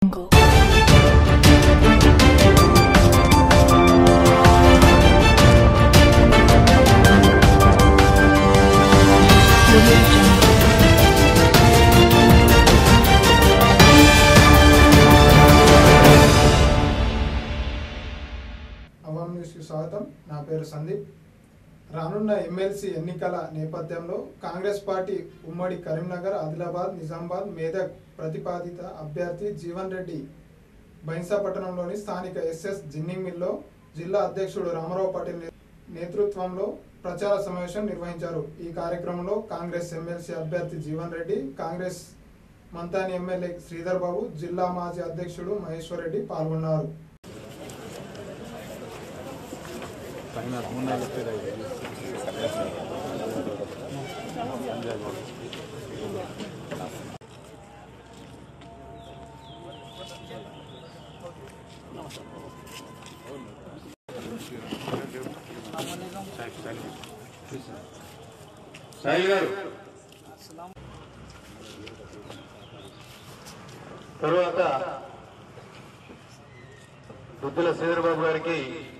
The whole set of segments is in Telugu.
jungle. Audio jungle. అవాం న్యూస్కి స్వాగతం నా పేరు సందీప్ రానున్న ఎమ్మెల్సీ ఎన్నికల నేపథ్యంలో కాంగ్రెస్ పార్టీ ఉమ్మడి కరీంనగర్ ఆదిలాబాద్ నిజామాబాద్ మేదక్ ప్రతిపాదిత అభ్యర్థి జీవన్ రెడ్డి బైన్సాపట్టణంలోని స్థానిక ఎస్ఎస్ జిన్నింగ్ మిల్లో జిల్లా అధ్యక్షుడు రామారావు పాటిల్ నే- నేతృత్వంలో ప్రచార సమావేశం నిర్వహించారు ఈ కార్యక్రమంలో కాంగ్రెస్ ఎమ్మెల్సీ అభ్యర్థి జీవన్ రెడ్డి కాంగ్రెస్ మంతాని ఎమ్మెల్యే శ్రీధర్ బాబు జిల్లా మాజీ అధ్యక్షుడు మహేశ్వర్ రెడ్డి పాల్గొన్నారు సాయి గారు తరువాత బుద్ధుల శ్రీధరబాబు గారికి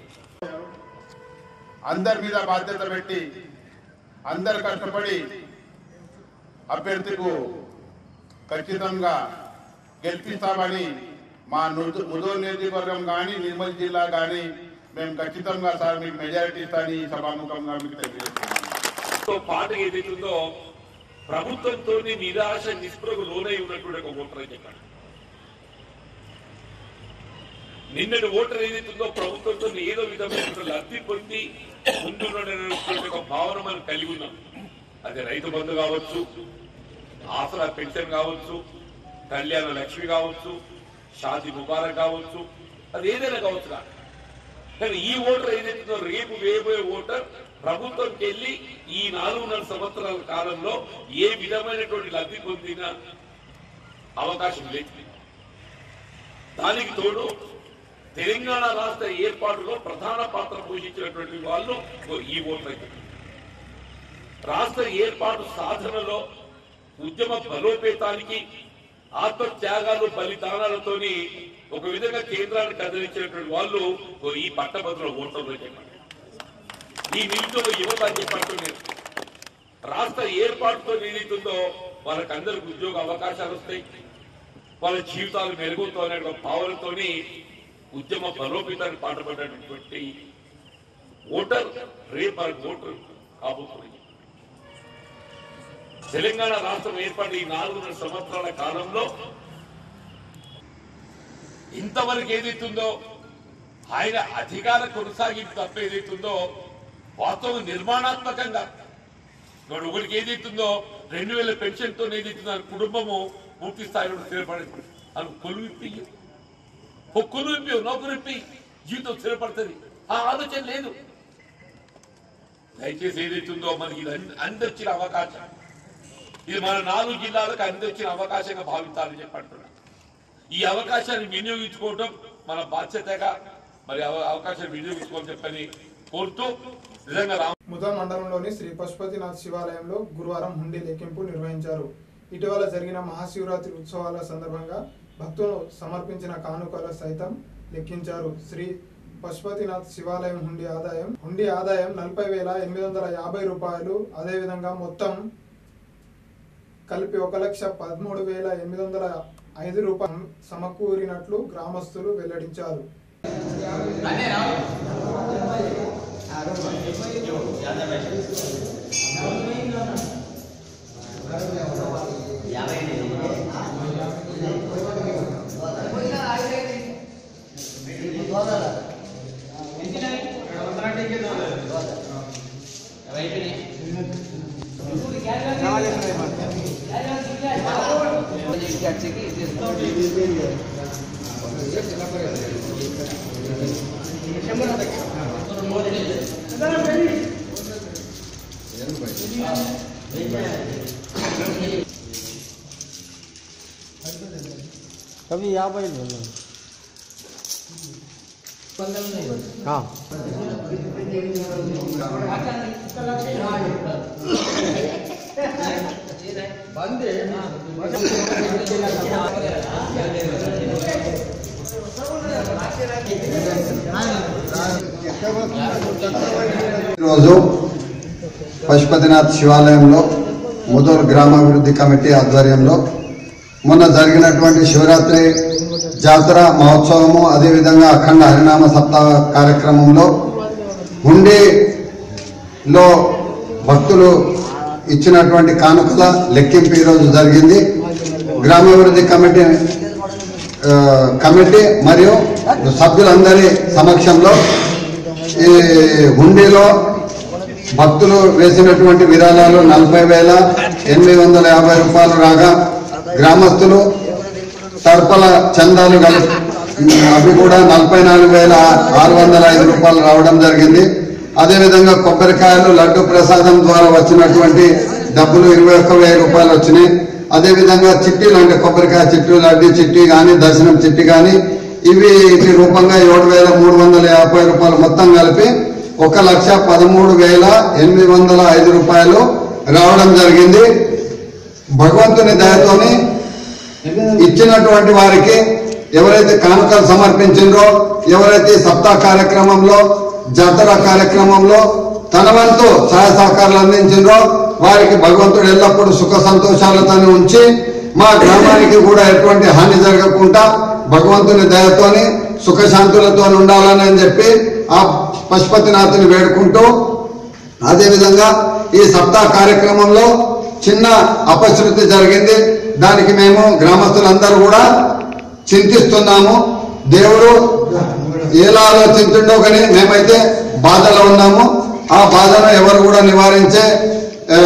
అందరి మీద బాధ్యత పెట్టి అందరు కష్టపడి అభ్యర్థికు ఖచ్చితంగా గెలిపిస్తామని మా నుదు- ముదోల్ నియోజకవర్గం కానీ నిర్మల్ జిల్లా కానీ మేము ఖచ్చితంగా సార్ మీకు మెజారిటీ ఇస్తామని ఈ సభాముఖంగా మీకు తెలియజేస్తున్నాను తో పాట ఏదైతుందో ప్రభుత్వంతో నిరాశ నిస్పృహకు లోనై ఉన్నటువంటి ఒక ఓటర్ అని చెప్పాడు నిన్నటి ఓటర్ ఏదైతుందో ప్రభుత్వంతో ఏదో విధమైన లబ్ధి పొంది ముందున్నటువంటి ఒక భావన మనం కలిగి ఉన్నాం అది రైతు బంధు కావచ్చు ఆసరా పెన్షన్ కావచ్చు కళ్యాణ లక్ష్మి కావచ్చు షాది ముబారక్ కావచ్చు అది ఏదైనా కావచ్చు నాకు కానీ ఈ ఓటర్ ఏదైతుందో రేపు వేయబోయే ఓటర్ ప్రభుత్వంకి వెళ్ళి ఈ నాలుగున్నర సంవత్సరాల కాలంలో ఏ విధమైనటువంటి లబ్ధి పొందిన అవకాశం లేదు దానికి తోడు తెలంగాణ రాష్ట్ర ఏర్పాటులో ప్రధాన పాత్ర పోషించినటువంటి వాళ్ళు ఈ ఓటర్ అయితే రాష్ట్ర ఏర్పాటు సాధనలో ఉద్యమ బలోపేతానికి ఆత్మత్యాగాలు బలిదానాలతోని ఒక విధంగా కేంద్రాన్ని కదిలించినటువంటి వాళ్ళు ఈ పట్టభద్రుల ఓటర్లు చెప్పండి ఈ నిరుద్యోగ యువత అని చెప్పంటున్నారు రాష్ట్ర ఏర్పాటుతో ఏదైతుందో వాళ్ళకందరికి ఉద్యోగ అవకాశాలు వస్తాయి వాళ్ళ జీవితాలు మెరుగుతాయనే ఒక భావనతోని ఉద్యమ బలోపేతానికి పాటుపడినటువంటి ఓటర్ రేపు ఆ ఓటర్ కాబోతుంది తెలంగాణ రాష్ట్రం ఏర్పడి ఈ నాలుగున్నర సంవత్సరాల కాలంలో ఇంతవరకు ఏదైతుందో ఆయన అధికార కొనసాగింపు తప్ప ఏదైతుందో వాస్తవం నిర్మాణాత్మకంగా ఇప్పుడు ఒకరికి ఏదైతుందో రెండు వేల పెన్షన్ తో ఏదైతుందో ఆయన కుటుంబము పూర్తి స్థాయిలో స్థిరపడింది అది కొలువిప్పి ఒక కొలువిప్పి నౌకరిప్పి జీవితం స్థిరపడుతుంది ఆ ఆలోచన లేదు దయచేసి ఏదైతుందో మనకి ఇది అంద- అందొచ్చిన అవకాశం ఇది మన నాలుగు జిల్లాలకు అందొచ్చిన అవకాశంగా భావించాలని చెప్పంటున్నా ఈ అవకాశాన్ని వినియోగించుకోవడం మన బాధ్యతగా మరి అవ- అవకాశాన్ని వినియోగించుకోవాలని చెప్పని కోరుతూ నిజంగా రామ ముదా మండలంలోని శ్రీ పశుపతినాథ్ శివాలయంలో గురువారం హుండీ లెక్కింపు నిర్వహించారు ఇటీవల జరిగిన మహాశివరాత్రి ఉత్సవాల సందర్భంగా భక్తులు సమర్పించిన కానుకల సైతం లెక్కించారు శ్రీ పశుపతినాథ్ శివాలయం హుండీ ఆదాయం హుండీ ఆదాయం నలభై వేల ఎనిమిది వందల యాభై రూపాయలు అదేవిధంగా మొత్తం కలిపి ఒక లక్ష పదమూడు వేల ఎనిమిది వందల ఐదు రూపాయలు సమకూరినట్లు గ్రామస్తులు వెల్లడించారు कभी याभై बोलना हाँ ಬಂದೆ ఈరోజు పశుపతినాథ్ శివాలయంలో ముదూరు గ్రామాభివృద్ధి కమిటీ ఆధ్వర్యంలో మొన్న జరిగినటువంటి శివరాత్రి జాతర మహోత్సవము అదేవిధంగా అఖండ హరినామ సప్తాహ కార్యక్రమంలో హుండీలో భక్తులు ఇచ్చినటువంటి కానుకల లెక్కింపు ఈరోజు జరిగింది గ్రామాభివృద్ధి కమిటీ ఆ, కమిటీ మరియు సభ్యులందరి సమక్షంలో ఈ హుండీలో భక్తులు వేసినటువంటి విరాళాలు నలభై వేల ఎనిమిది వందల యాభై రూపాయలు రాగా గ్రామస్తులు సరఫల చందాలు కలిపి అవి కూడా నలభై నాలుగు వేల ఆరు వందల ఐదు రూపాయలు రావడం జరిగింది అదేవిధంగా కొబ్బరికాయలు లడ్డు ప్రసాదం ద్వారా వచ్చినటువంటి డబ్బులు ఇరవై ఒక్క వెయ్యి రూపాయలు వచ్చినాయి అదేవిధంగా చిట్టీలు అంటే కొబ్బరికాయ చిట్టు లడ్డు చిట్టి కానీ దర్శనం చిట్టి కానీ ఇవి వీటి రూపంగా ఏడు వేల మూడు వందల యాభై రూపాయలు మొత్తం కలిపి ఒక లక్ష పదమూడు వేల ఎనిమిది వందల ఐదు రూపాయలు రావడం జరిగింది భగవంతుని దయతోని ఇచ్చినటువంటి వారికి ఎవరైతే కానుకలు సమర్పించిండ్రో ఎవరైతే ఈ సప్తాహ కార్యక్రమంలో జాతర కార్యక్రమంలో తన వంతు సహాయ సహకారాలు అందించిండ్రో వారికి భగవంతుడు ఎల్లప్పుడూ సుఖ సంతోషాలతో ఉంచి మా గ్రామానికి కూడా ఎటువంటి హాని జరగకుండా భగవంతుని దయతోని సుఖశాంతులతో ఉండాలని అని చెప్పి ఆ పశుపతినాథుని వేడుకుంటూ అదేవిధంగా ఈ సప్తాహ కార్యక్రమంలో చిన్న అపశృతి జరిగింది దానికి మేము గ్రామస్తులందరూ కూడా చింతిస్తున్నాము దేవుడు ఎలా ఆలోచించిండో కానీ మేమైతే బాధలో ఉన్నాము ఆ బాధను ఎవరు కూడా నివారించే ఆ,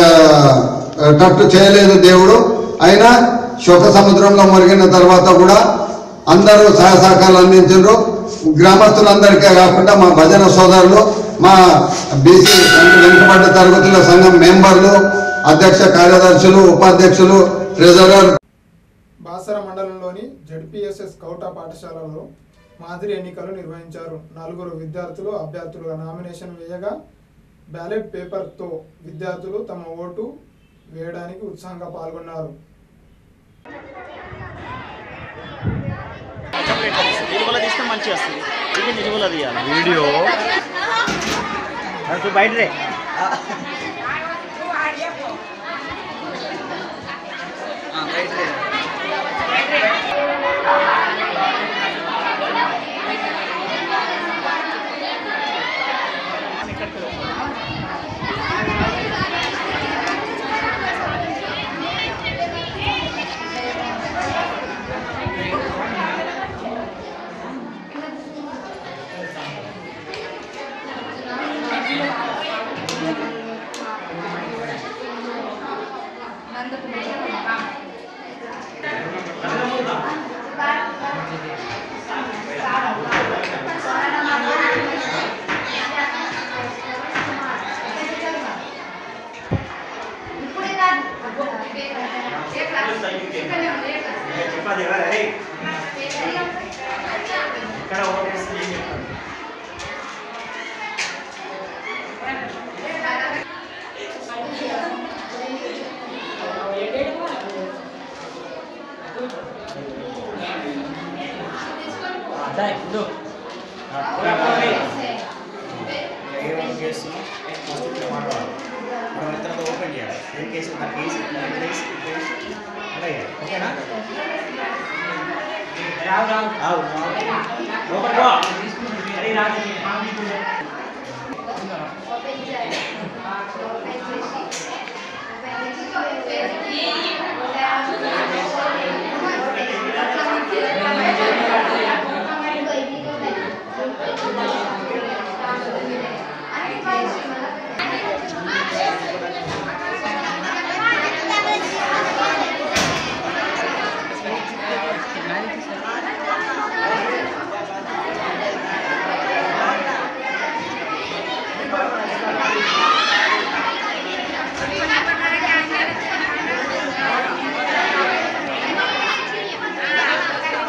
టట్టు చేయలేదు దేవుడు అయినా శోక సముద్రంలో మురిగిన తర్వాత కూడా అందరూ సహాయ సహకారాలు అందించారు గ్రామస్తులందరికీ కాకుండా మా భజన సోదరులు మా బీసీ అంటే వెనుకబడ్డ తరగతుల సంఘం మెంబర్లు అధ్యక్ష కార్యదర్శులు ఉపాధ్యక్షులు ట్రెజరర్ బాసర మండలంలోని జడ్పీఎస్ఎస్ కౌట పాఠశాలలో మాదిరి ఎన్నికలు నిర్వహించారు నలుగురు విద్యార్థులు అభ్యర్థులుగా నామినేషన్ వేయగా బ్యాలెట్ పేపర్తో విద్యార్థులు తమ ఓటు వేయడానికి ఉత్సాహంగా పాల్గొన్నారు నిలువలో తీస్తే మంచిగా వస్తుంది ఇది నిలువలో తీయాలి వీడియో అది బయట రే ఓపెన్ చేయాలి ఇన్ కేసు నా కేసు ఓకేనా రావు లోపల పో అరే రాజు Thank you.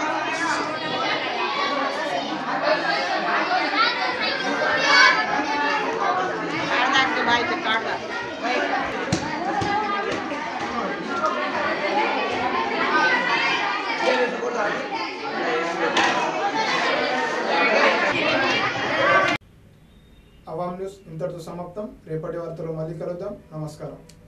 న్యూస్ ఇంతటితో సమాప్తం రేపటి వార్తలో మళ్ళీ కలుద్దాం నమస్కారం